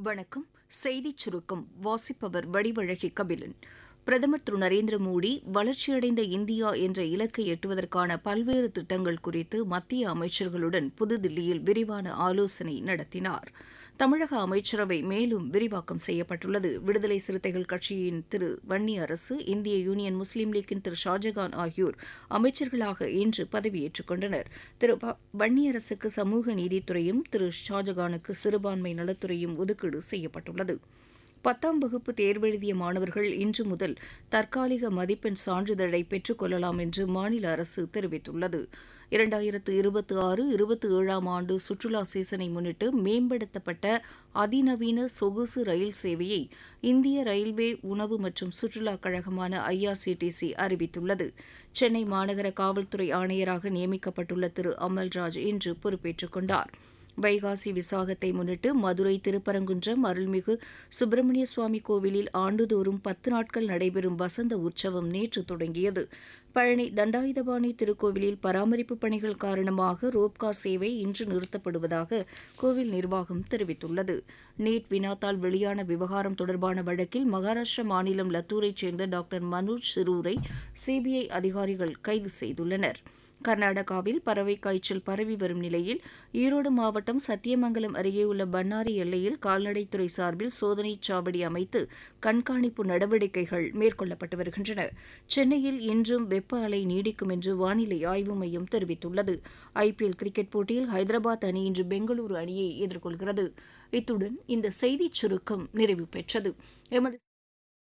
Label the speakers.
Speaker 1: வணக்கம் செய்திச் சுருக்கம் வாசிப்பவர் வடிவழகி கபிலன் பிரதமர் திரு நரேந்திர மோடி வளர்ச்சியடைந்த இந்தியா என்ற இலக்கை எட்டுவதற்கான பல்வேறு திட்டங்கள் குறித்து மத்திய அமைச்சர்களுடன் புதுதில்லியில் விரிவான ஆலோசனை நடத்தினார் தமிழக அமைச்சரவை மேலும் விரிவாக்கம் செய்யப்பட்டுள்ளது விடுதலை சிறுத்தைகள் கட்சியின் திரு வன்னி அரசு இந்திய யூனியன் முஸ்லீம் லீக்கின் திரு ஷாஜகான் ஆகியோர் அமைச்சர்களாக இன்று பதவியேற்றுக் கொண்டனர் திரு ப- வன்னியரசுக்கு சமூக நீதித்துறையும் திரு ஷாஜகானுக்கு சிறுபான்மை நலத்துறையும் ஒதுக்கீடு செய்யப்பட்டுள்ளது பத்தாம் வகுப்பு தேர்வெழுதிய மாணவர்கள் இன்று முதல் தற்காலிக மதிப்பெண் சான்றிதழை பெற்றுக் கொள்ளலாம் என்று மாநில அரசு தெரிவித்துள்ளது இரண்டாயிரத்து இருபத்தி ஆறு இருபத்தி ஏழாம் ஆண்டு சுற்றுலா சீசனை முன்னிட்டு மேம்படுத்தப்பட்ட அதிநவீன சொகுசு ரயில் சேவையை இந்திய ரயில்வே உணவு மற்றும் சுற்றுலாக் கழகமான ஐஆர்சிடிசி அறிவித்துள்ளது சென்னை மாநகர காவல்துறை ஆணையராக நியமிக்கப்பட்டுள்ள திரு அமல்ராஜ் இன்று பொறுப்பேற்றுக் கொண்டார் வைகாசி விசாகத்தை முன்னிட்டு மதுரை திருப்பரங்குன்றம் அருள்மிகு சுப்பிரமணிய சுவாமி கோவிலில் ஆண்டுதோறும் பத்து நாட்கள் நடைபெறும் வசந்த உற்சவம் நேற்று தொடங்கியது பழனி தண்டாயுதபாணி திருக்கோவிலில் பராமரிப்பு பணிகள் காரணமாக ரோப்கார் சேவை இன்று நிறுத்தப்படுவதாக கோவில் நிர்வாகம் தெரிவித்துள்ளது நீட் வினாத்தால் வெளியான விவகாரம் தொடர்பான வழக்கில் மகாராஷ்டிர மாநிலம் லத்தூரைச் சேர்ந்த டாக்டர் மனோஜ் சிரூரை சிபிஐ அதிகாரிகள் கைது செய்துள்ளனர் கர்நாடகாவில் பறவை காய்ச்சல் பரவி வரும் நிலையில் ஈரோடு மாவட்டம் சத்தியமங்கலம் அருகே உள்ள பன்னாரி எல்லையில் கால்நடைத்துறை சார்பில் சோதனைச் சாவடி அமைத்து கண்காணிப்பு நடவடிக்கைகள் மேற்கொள்ளப்பட்டு வருகின்றன சென்னையில் இன்றும் வெப்ப அலை நீடிக்கும் என்று வானிலை ஆய்வு மையம் தெரிவித்துள்ளது ஐபிஎல் கிரிக்கெட் போட்டியில் ஹைதராபாத் அணி இன்று பெங்களூரு அணியை எதிர்கொள்கிறது இத்துடன் இந்த செய்திச் சுருக்கம் நிறைவு பெற்றது எமது